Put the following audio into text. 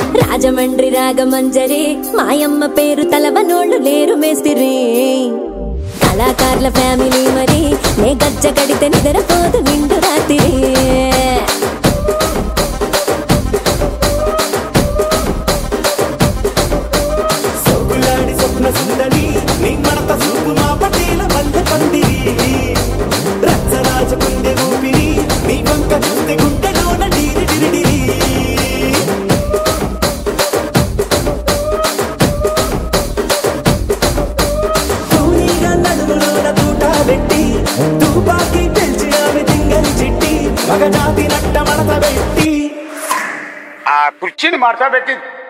రాజమండ్రి రాగమంజరి మాయమ్మ పేరు తలవనోళ్ళు లేరు మేస్తిరి కళాకారుల ఫ్యామిలీ మరి నే గజ్జ కడితే నిద్రపోదు నిండు రాత్రి సొగులాడి స్వప్న సుందరి నీ మడత చూపు మా పటేల మల్లె పందిరి రచ్చరాజ గుండె ఊపిరి నీ వంక చూస్తే గుండెలోన డీరి డిరిడిరి తూనీగా నడుములోన తూట పెట్టి తుపాకి పెంచి ఆమె తింగని చిట్టి మగజాతి నట్ట మడత పెట్టి ఆ కుర్చీని మార్చబెట్టి